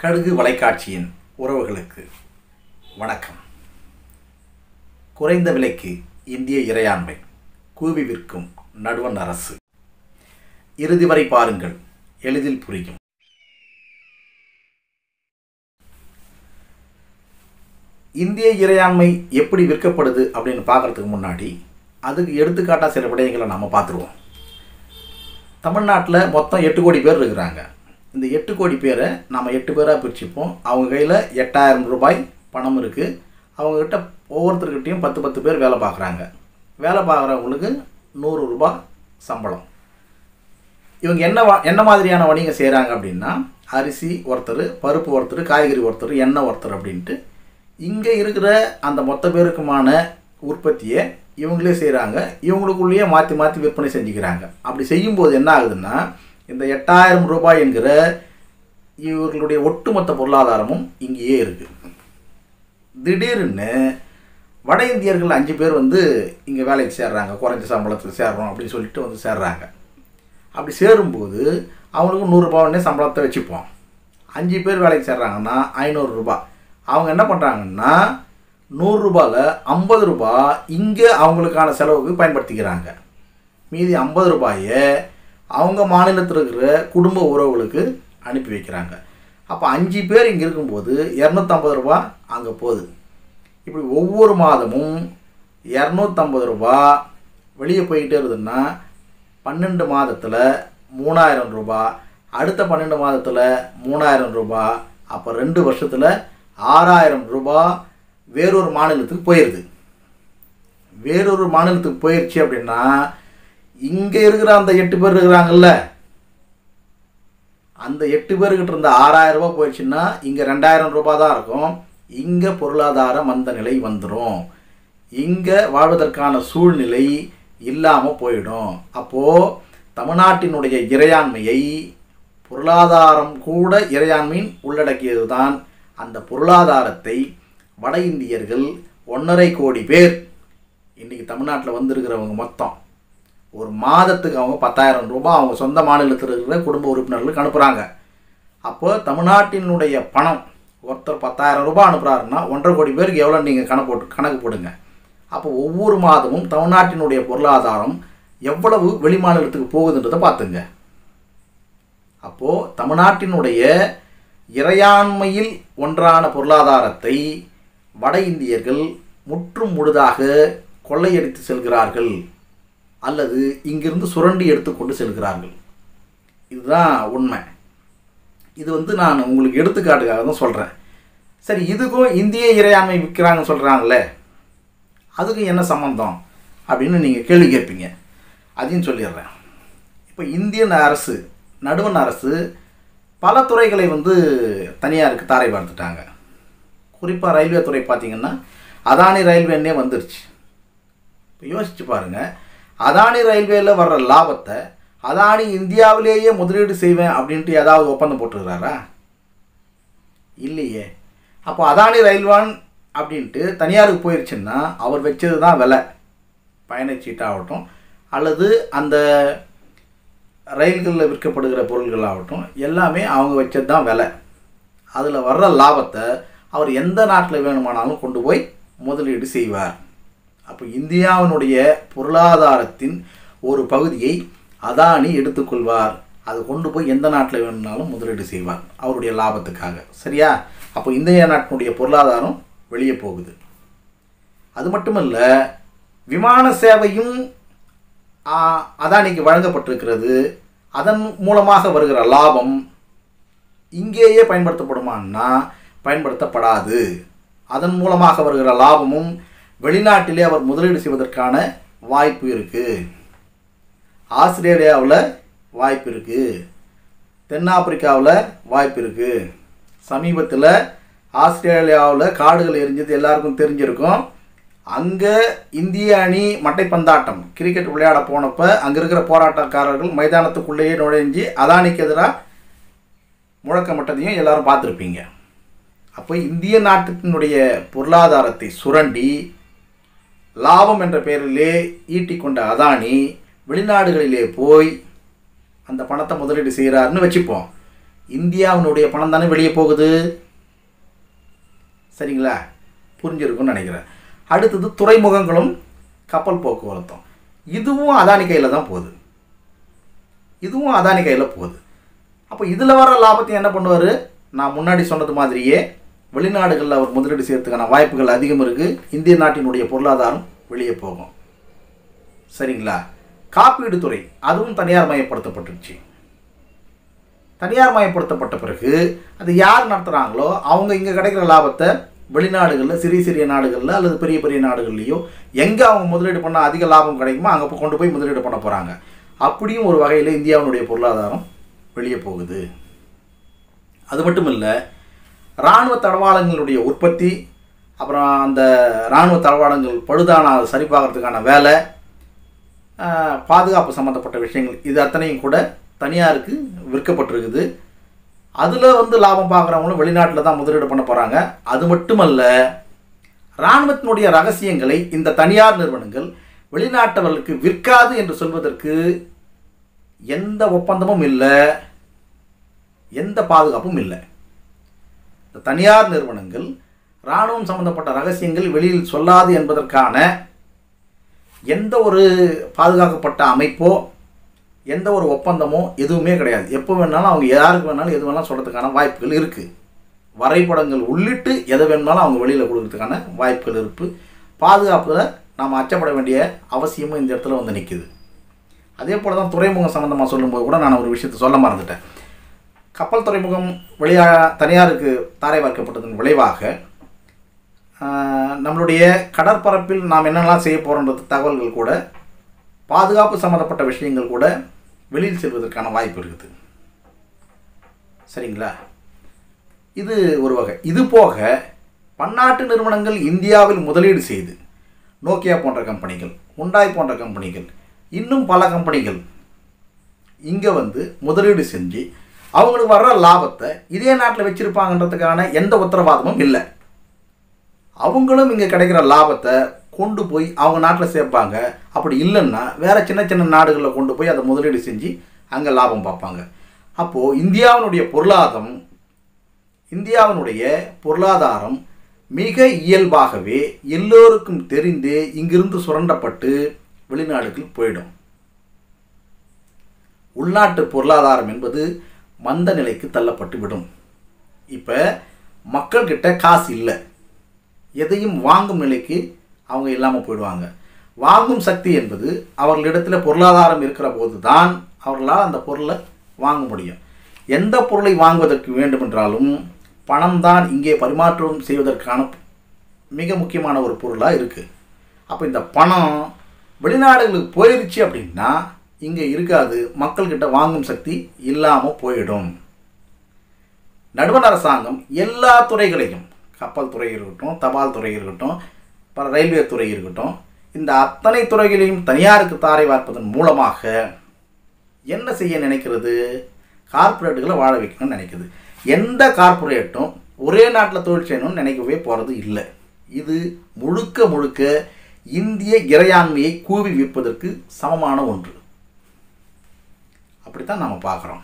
கடுகு வலைக்காட்சியின் உறவுகளுக்கு வணக்கம் குறைந்த விலைக்கு இந்திய இறையாண்மை கூவி விற்கும் நடுவண் அரசு இறுதி வரை பாருங்கள் எளிதில் புரியும் இந்திய இறையாண்மை எப்படி விற்கப்படுது அப்படின்னு பார்க்கறதுக்கு முன்னாடி அதுக்கு எடுத்துக்காட்டாக சில விடயங்களை நம்ம பார்த்துருவோம் தமிழ்நாட்டில் மொத்தம் எட்டு கோடி பேர் இருக்கிறாங்க இந்த எட்டு கோடி பேரை நம்ம எட்டு பேராக பிரிச்சுப்போம் அவங்க கையில் எட்டாயிரம் ரூபாய் பணம் இருக்குது அவங்கக்கிட்ட ஒவ்வொருத்தர்கிட்டையும் பத்து பத்து பேர் வேலை பார்க்குறாங்க வேலை பார்க்குறவங்களுக்கு நூறு ரூபாய் சம்பளம் இவங்க என்ன வா என்ன மாதிரியான வணிகம் செய்கிறாங்க அப்படின்னா அரிசி ஒருத்தர் பருப்பு ஒருத்தர் காய்கறி ஒருத்தர் எண்ணெய் ஒருத்தர் அப்படின்ட்டு இங்கே இருக்கிற அந்த மொத்த பேருக்குமான உற்பத்தியை இவங்களே செய்கிறாங்க இவங்களுக்குள்ளேயே மாற்றி மாற்றி விற்பனை செஞ்சுக்கிறாங்க அப்படி செய்யும்போது என்ன ஆகுதுன்னா இந்த எட்டாயிரம் ரூபாய் என்கிற இவர்களுடைய ஒட்டுமொத்த பொருளாதாரமும் இங்கேயே இருக்குது திடீர்னு வட இந்தியர்கள் அஞ்சு பேர் வந்து இங்கே வேலைக்கு சேர்றாங்க குறைஞ்ச சம்பளத்துக்கு சேர்றோம் அப்படின்னு சொல்லிட்டு வந்து சேர்றாங்க அப்படி சேரும்போது அவங்களுக்கு நூறுரூபாவுன்னே சம்பளத்தை வச்சுப்போம் அஞ்சு பேர் வேலைக்கு சேர்றாங்கன்னா ஐநூறுரூபா அவங்க என்ன பண்ணுறாங்கன்னா நூறுரூபாவில் ஐம்பது ரூபா இங்கே அவங்களுக்கான செலவுக்கு பயன்படுத்திக்கிறாங்க மீதி ஐம்பது ரூபாயை அவங்க மாநிலத்தில் இருக்கிற குடும்ப உறவுகளுக்கு அனுப்பி வைக்கிறாங்க அப்போ அஞ்சு பேர் இங்கே இருக்கும்போது இரநூத்தம்பது ரூபா அங்கே போகுது இப்படி ஒவ்வொரு மாதமும் இரநூத்தம்பது ரூபா வெளியே போய்கிட்டே இருந்ததுன்னா பன்னெண்டு மாதத்தில் மூணாயிரம் ரூபா அடுத்த பன்னெண்டு மாதத்தில் மூணாயிரம் ரூபா அப்போ ரெண்டு வருஷத்தில் ஆறாயிரம் ரூபா வேறொரு மாநிலத்துக்கு போயிடுது வேறொரு மாநிலத்துக்கு போயிடுச்சு அப்படின்னா இங்கே இருக்கிற அந்த எட்டு பேர் இருக்கிறாங்கல்ல அந்த எட்டு பேர்கிட்ட இருந்த ஆறாயிரம் ரூபாய் போயிடுச்சுன்னா இங்கே ரெண்டாயிரம் ரூபாய் தான் இருக்கும் இங்கே பொருளாதார மந்த நிலை வந்துடும் இங்கே வாழ்வதற்கான சூழ்நிலை இல்லாமல் போயிடும் அப்போது தமிழ்நாட்டினுடைய இறையாண்மையை பொருளாதாரம் கூட இறையாண்மையின் உள்ளடக்கியது தான் அந்த பொருளாதாரத்தை வட இந்தியர்கள் ஒன்றரை கோடி பேர் இன்றைக்கி தமிழ்நாட்டில் வந்திருக்கிறவங்க மொத்தம் ஒரு மாதத்துக்கு அவங்க பத்தாயிரம் ரூபாய் அவங்க சொந்த மாநிலத்தில் இருக்கிற குடும்ப உறுப்பினர்களுக்கு அனுப்புகிறாங்க அப்போ தமிழ்நாட்டினுடைய பணம் ஒருத்தர் பத்தாயிரம் ரூபாய் அனுப்புகிறாருன்னா ஒன்றரை கோடி பேருக்கு எவ்வளோ நீங்கள் கணக்கு போட்டு கணக்கு போடுங்க அப்போ ஒவ்வொரு மாதமும் தமிழ்நாட்டினுடைய பொருளாதாரம் எவ்வளவு வெளிமாநிலத்துக்கு போகுதுன்றதை பார்த்துங்க அப்போது தமிழ்நாட்டினுடைய இறையாண்மையில் ஒன்றான பொருளாதாரத்தை வட இந்தியர்கள் முற்றும் முழுதாக கொள்ளையடித்து செல்கிறார்கள் அல்லது இங்கிருந்து சுரண்டி எடுத்துக்கொண்டு செல்கிறார்கள் இதுதான் உண்மை இது வந்து நான் உங்களுக்கு எடுத்துக்காட்டுக்காக தான் சொல்கிறேன் சரி இதுக்கும் இந்திய இறையாண்மை விற்கிறாங்கன்னு சொல்கிறாங்களே அதுக்கும் என்ன சம்மந்தம் அப்படின்னு நீங்கள் கேள்வி கேட்பீங்க அதையும் சொல்லிடுறேன் இப்போ இந்தியன் அரசு நடுவண் அரசு பல துறைகளை வந்து தனியாருக்கு தாரை பார்த்துட்டாங்க குறிப்பாக ரயில்வே துறை பார்த்திங்கன்னா அதானி ரயில்வேன்னே வந்துருச்சு இப்போ யோசிச்சு பாருங்கள் அதானி ரயில்வேயில் வர்ற லாபத்தை அதானி இந்தியாவிலேயே முதலீடு செய்வேன் அப்படின்ட்டு ஏதாவது ஒப்பந்தம் போட்டுருக்கிறாரா இல்லையே அப்போ அதானி ரயில்வான் அப்படின்ட்டு தனியாருக்கு போயிடுச்சுன்னா அவர் வச்சது தான் விலை பயணச்சீட்டாகட்டும் அல்லது அந்த ரயில்களில் விற்கப்படுகிற பொருள்கள் ஆகட்டும் எல்லாமே அவங்க வச்சது தான் விலை அதில் வர்ற லாபத்தை அவர் எந்த நாட்டில் வேணுமானாலும் கொண்டு போய் முதலீடு செய்வார் அப்போ இந்தியாவினுடைய பொருளாதாரத்தின் ஒரு பகுதியை அதானி எடுத்துக்கொள்வார் அது கொண்டு போய் எந்த நாட்டில் வேணும்னாலும் முதலீடு செய்வார் அவருடைய லாபத்துக்காக சரியா அப்போ இந்திய நாட்டினுடைய பொருளாதாரம் வெளியே போகுது அது மட்டுமல்ல விமான சேவையும் அதானிக்கு வழங்கப்பட்டிருக்கிறது அதன் மூலமாக வருகிற லாபம் இங்கேயே பயன்படுத்தப்படுமான்னா பயன்படுத்தப்படாது அதன் மூலமாக வருகிற லாபமும் வெளிநாட்டிலே அவர் முதலீடு செய்வதற்கான வாய்ப்பு இருக்குது ஆஸ்திரேலியாவில் வாய்ப்பு இருக்குது தென்னாப்பிரிக்காவில் வாய்ப்பு இருக்குது சமீபத்தில் ஆஸ்திரேலியாவில் காடுகள் எரிஞ்சது எல்லாருக்கும் தெரிஞ்சிருக்கும் அங்கே இந்திய அணி மட்டைப்பந்தாட்டம் கிரிக்கெட் விளையாட போனப்போ அங்கே இருக்கிற போராட்டக்காரர்கள் மைதானத்துக்குள்ளேயே நுழைஞ்சு அதானிக்கு எதிராக முழக்கமிட்டதையும் எல்லாரும் பார்த்துருப்பீங்க அப்போ இந்திய நாட்டினுடைய பொருளாதாரத்தை சுரண்டி லாபம் என்ற பெயரிலே ஈட்டிக்கொண்ட அதானி வெளிநாடுகளிலே போய் அந்த பணத்தை முதலீடு செய்கிறாருன்னு வச்சுப்போம் இந்தியாவினுடைய பணம் தானே வெளியே போகுது சரிங்களா புரிஞ்சிருக்கும்னு நினைக்கிறேன் அடுத்தது துறைமுகங்களும் கப்பல் போக்குவரத்தும் இதுவும் அதானி கையில் தான் போகுது இதுவும் அதானி கையில் போகுது அப்போ இதில் வர லாபத்தை என்ன பண்ணுவார் நான் முன்னாடி சொன்னது மாதிரியே வெளிநாடுகளில் அவர் முதலீடு செய்யறதுக்கான வாய்ப்புகள் அதிகம் இருக்குது இந்திய நாட்டினுடைய பொருளாதாரம் வெளியே போகும் சரிங்களா காப்பீடு துறை அதுவும் தனியார் மயப்படுத்தப்பட்டுருச்சு தனியார் மயப்படுத்தப்பட்ட பிறகு அது யார் நடத்துகிறாங்களோ அவங்க இங்கே கிடைக்கிற லாபத்தை வெளிநாடுகளில் சிறிய சிறிய நாடுகளில் அல்லது பெரிய பெரிய நாடுகள்லையோ எங்கே அவங்க முதலீடு பண்ணால் அதிக லாபம் கிடைக்குமோ அங்கே கொண்டு போய் முதலீடு பண்ண போகிறாங்க அப்படியும் ஒரு வகையில் இந்தியாவினுடைய பொருளாதாரம் வெளியே போகுது அது மட்டும் இல்லை இராணுவ தளவாடங்களுடைய உற்பத்தி அப்புறம் அந்த இராணுவ தளவாடங்கள் பழுதான அதை சரி பார்க்கறதுக்கான வேலை ஆஹ், பாதுகாப்பு சம்மந்தப்பட்ட விஷயங்கள் இது அத்தனையும் கூட தனியாருக்கு விற்கப்பட்டிருக்குது அதில் வந்து லாபம் பார்க்குறவங்களும் வெளிநாட்டில் தான் முதலீடு பண்ண போகிறாங்க அது மட்டுமல்ல இராணுவத்தினுடைய ரகசியங்களை இந்த தனியார் நிறுவனங்கள் வெளிநாட்டவர்களுக்கு விற்காது என்று சொல்வதற்கு எந்த ஒப்பந்தமும் இல்லை எந்த பாதுகாப்பும் இல்லை இந்த தனியார் நிறுவனங்கள் இராணுவம் சம்பந்தப்பட்ட ரகசியங்கள் வெளியில் சொல்லாது என்பதற்கான எந்த ஒரு பாதுகாக்கப்பட்ட அமைப்போ எந்த ஒரு ஒப்பந்தமோ எதுவுமே கிடையாது எப்போ வேணாலும் அவங்க யாருக்கு வேணாலும் எது வேணாலும் சொல்கிறதுக்கான வாய்ப்புகள் இருக்குது வரைபடங்கள் உள்ளிட்டு எதை வேணுமாலும் அவங்க வெளியில் கொடுக்கறதுக்கான வாய்ப்புகள் இருக்குது பாதுகாப்பில் நாம் அச்சப்பட வேண்டிய அவசியமும் இந்த இடத்துல வந்து நிற்குது அதே போல் தான் துறைமுகம் சம்மந்தமாக சொல்லும்போது கூட நான் ஒரு விஷயத்தை சொல்ல மறந்துட்டேன் கப்பல் துறைமுகம் வெளியா தனியாருக்கு தாரை வார்க்கப்பட்டதன் விளைவாக ஆஹ், நம்மளுடைய கடற்பரப்பில் நாம் என்னெல்லாம் செய்ய போகிறோன்றது தகவல்கள் கூட பாதுகாப்பு சம்மந்தப்பட்ட விஷயங்கள் கூட வெளியில் செல்வதற்கான வாய்ப்பு இருக்குது சரிங்களா இது ஒரு வகை இது போக பன்னாட்டு நிறுவனங்கள் இந்தியாவில் முதலீடு செய்து நோக்கியா போன்ற கம்பெனிகள் உண்டாய் போன்ற கம்பெனிகள் இன்னும் பல கம்பெனிகள் இங்கே வந்து முதலீடு செஞ்சு அவங்களுக்கு வர்ற லாபத்தை இதே நாட்டில் வச்சுருப்பாங்கன்றதுக்கான எந்த உத்தரவாதமும் இல்லை அவங்களும் இங்கே கிடைக்கிற லாபத்தை கொண்டு போய் அவங்க நாட்டில் சேர்ப்பாங்க அப்படி இல்லைன்னா வேற சின்ன சின்ன நாடுகளில் கொண்டு போய் அதை முதலீடு செஞ்சு அங்கே லாபம் பார்ப்பாங்க அப்போது இந்தியாவினுடைய பொருளாதாரம் இந்தியாவினுடைய பொருளாதாரம் மிக இயல்பாகவே எல்லோருக்கும் தெரிந்து இங்கிருந்து சுரண்டப்பட்டு வெளிநாடுகள் போயிடும் உள்நாட்டு பொருளாதாரம் என்பது மந்த நிலைக்கு தள்ளப்பட்டு விடும் இப்போ மக்கள்கிட்ட காசு இல்லை எதையும் வாங்கும் நிலைக்கு அவங்க இல்லாமல் போயிடுவாங்க வாங்கும் சக்தி என்பது அவர்களிடத்தில் பொருளாதாரம் இருக்கிற போது தான் அவர்களால் அந்த பொருளை வாங்க முடியும் எந்த பொருளை வாங்குவதற்கு வேண்டுமென்றாலும் பணம் தான் இங்கே பரிமாற்றம் செய்வதற்கான மிக முக்கியமான ஒரு பொருளாக இருக்குது அப்போ இந்த பணம் வெளிநாடுகளுக்கு போயிருச்சு அப்படின்னா இங்கே இருக்காது மக்கள்கிட்ட வாங்கும் சக்தி இல்லாமல் போயிடும் நடுவண் அரசாங்கம் எல்லா துறைகளையும் கப்பல் துறை இருக்கட்டும் தபால் துறை இருக்கட்டும் அப்புறம் ரயில்வே துறை இருக்கட்டும் இந்த அத்தனை துறைகளையும் தனியாருக்கு தாரை வார்ப்பதன் மூலமாக என்ன செய்ய நினைக்கிறது கார்ப்பரேட்டுகளை வாழ வைக்கணும்னு நினைக்குது எந்த கார்ப்பரேட்டும் ஒரே நாட்டில் தொழில் செய்யணும்னு நினைக்கவே போகிறது இல்லை இது முழுக்க முழுக்க இந்திய இறையாண்மையை கூவி விற்பதற்கு சமமான ஒன்று அப்படித்தான் நாம் பார்க்குறோம்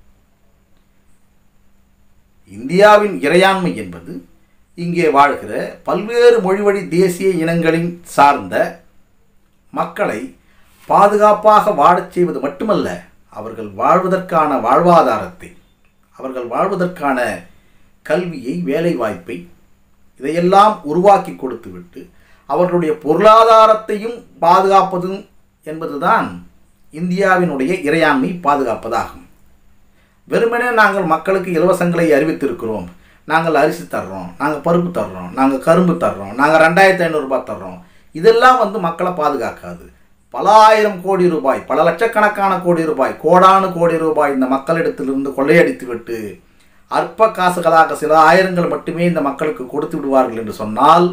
இந்தியாவின் இறையாண்மை என்பது இங்கே வாழ்கிற பல்வேறு மொழிவழி தேசிய இனங்களின் சார்ந்த மக்களை பாதுகாப்பாக வாழச் செய்வது மட்டுமல்ல அவர்கள் வாழ்வதற்கான வாழ்வாதாரத்தை அவர்கள் வாழ்வதற்கான கல்வியை வேலைவாய்ப்பை இதையெல்லாம் உருவாக்கி கொடுத்துவிட்டு அவர்களுடைய பொருளாதாரத்தையும் பாதுகாப்பதும் என்பதுதான் இந்தியாவினுடைய இறையாண்மை பாதுகாப்பதாகும் வெறுமனே நாங்கள் மக்களுக்கு இலவசங்களை அறிவித்திருக்கிறோம் நாங்கள் அரிசி தர்றோம் நாங்கள் பருப்பு தர்றோம் நாங்கள் கரும்பு தர்றோம் நாங்கள் ரெண்டாயிரத்தி ஐநூறுரூபா தர்றோம் இதெல்லாம் வந்து மக்களை பாதுகாக்காது பல ஆயிரம் கோடி ரூபாய் பல லட்சக்கணக்கான கோடி ரூபாய் கோடானு கோடி ரூபாய் இந்த மக்களிடத்திலிருந்து கொள்ளையடித்து விட்டு அற்ப காசுகளாக சில ஆயிரங்கள் மட்டுமே இந்த மக்களுக்கு கொடுத்து விடுவார்கள் என்று சொன்னால்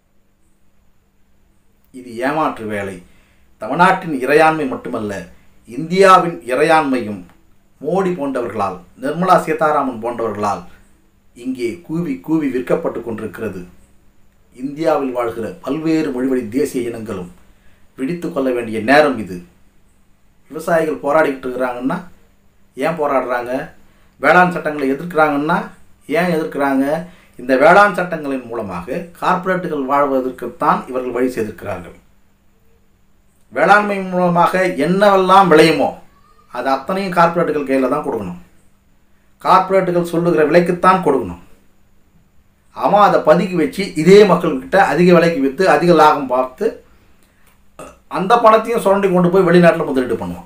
இது ஏமாற்று வேலை தமிழ்நாட்டின் இறையாண்மை மட்டுமல்ல இந்தியாவின் இறையாண்மையும் மோடி போன்றவர்களால் நிர்மலா சீதாராமன் போன்றவர்களால் இங்கே கூவி கூவி விற்கப்பட்டு கொண்டிருக்கிறது இந்தியாவில் வாழ்கிற பல்வேறு மொழிவழி தேசிய இனங்களும் பிடித்து கொள்ள வேண்டிய நேரம் இது விவசாயிகள் போராடிக்கிட்டு இருக்கிறாங்கன்னா ஏன் போராடுறாங்க வேளாண் சட்டங்களை எதிர்க்கிறாங்கன்னா ஏன் எதிர்க்கிறாங்க இந்த வேளாண் சட்டங்களின் மூலமாக கார்ப்பரேட்டுகள் வாழ்வதற்குத்தான் இவர்கள் வழி செய்திருக்கிறார்கள் வேளாண்மை மூலமாக என்னவெல்லாம் விளையுமோ அது அத்தனையும் கார்ப்பரேட்டுகள் கையில் தான் கொடுக்கணும் கார்ப்பரேட்டுகள் சொல்லுகிற விலைக்குத்தான் கொடுக்கணும் அவன் அதை பதுக்கி வச்சு இதே மக்கள்கிட்ட அதிக விலைக்கு விற்று அதிக லாபம் பார்த்து அந்த பணத்தையும் சுரண்டி கொண்டு போய் வெளிநாட்டில் முதலீடு பண்ணுவான்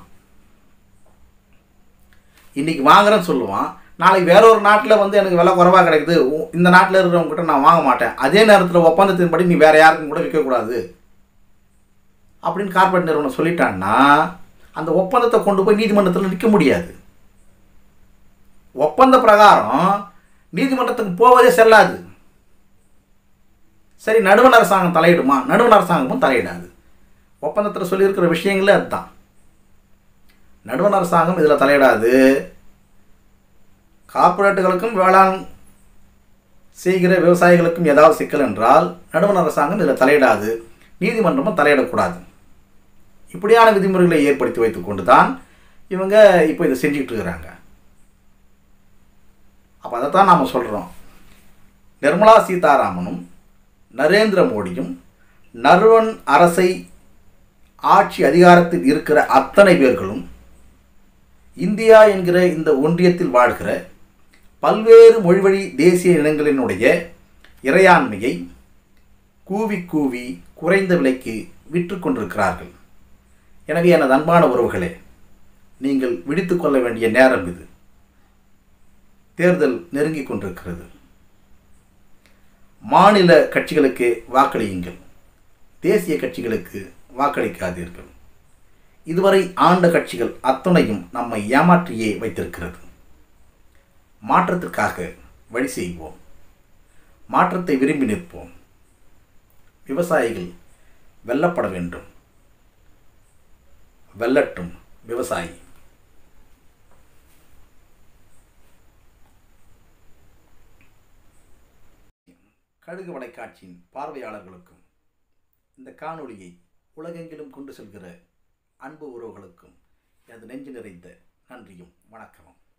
இன்னைக்கு வாங்குறேன்னு சொல்லுவான் நாளைக்கு வேற ஒரு நாட்டில் வந்து எனக்கு விலை குறைவாக கிடைக்குது உ- இந்த நாட்டில் இருக்கிறவங்ககிட்ட நான் வாங்க மாட்டேன் அதே நேரத்தில் ஒப்பந்தத்தின்படி நீ வேற யாருக்கும் கூட விற்கக்கூடாது அப்படின்னு கார்ப்பரேட் நிறுவனம் சொல்லிட்டான்னா அந்த ஒப்பந்தத்தை கொண்டு போய் நீதிமன்றத்தில் நிற்க முடியாது ஒப்பந்த பிரகாரம் நீதிமன்றத்துக்கு போவதே செல்லாது சரி நடுவண் அரசாங்கம் தலையிடுமா நடுவண் அரசாங்கமும் தலையிடாது ஒப்பந்தத்தில் சொல்லியிருக்கிற விஷயங்களே அதுதான் நடுவண் அரசாங்கம் இதில் தலையிடாது கார்ப்பரேட்டுகளுக்கும் வேளாண் செய்கிற விவசாயிகளுக்கும் ஏதாவது சிக்கல் என்றால் நடுவண் அரசாங்கம் இதில் தலையிடாது நீதிமன்றமும் தலையிடக்கூடாது இப்படியான விதிமுறைகளை ஏற்படுத்தி வைத்துக்கொண்டு தான் இவங்க இப்போ இதை செஞ்சுக்கிட்டு இருக்கிறாங்க அப்போ அதை தான் நாம் சொல்கிறோம் நிர்மலா சீதாராமனும் நரேந்திர மோடியும் நறுவன் அரசை ஆட்சி அதிகாரத்தில் இருக்கிற அத்தனை பேர்களும் இந்தியா என்கிற இந்த ஒன்றியத்தில் வாழ்கிற பல்வேறு மொழிவழி தேசிய இனங்களினுடைய இறையாண்மையை கூவி கூவி குறைந்த விலைக்கு விற்று கொண்டிருக்கிறார்கள் எனவே எனது அன்பான உறவுகளே நீங்கள் விழித்து கொள்ள வேண்டிய நேரம் இது தேர்தல் நெருங்கிக் கொண்டிருக்கிறது மாநில கட்சிகளுக்கு வாக்களியுங்கள் தேசிய கட்சிகளுக்கு வாக்களிக்காதீர்கள் இதுவரை ஆண்ட கட்சிகள் அத்தனையும் நம்மை ஏமாற்றியே வைத்திருக்கிறது மாற்றத்திற்காக வழி செய்வோம் மாற்றத்தை விரும்பி நிற்போம் விவசாயிகள் வெல்லப்பட வேண்டும் வெல்லட்டும் விவசாயி கழுகு வலைக்காட்சியின் பார்வையாளர்களுக்கும் இந்த காணொளியை உலகெங்கிலும் கொண்டு செல்கிற அன்பு உறவுகளுக்கும் எனது நெஞ்சு நிறைந்த நன்றியும் வணக்கமும்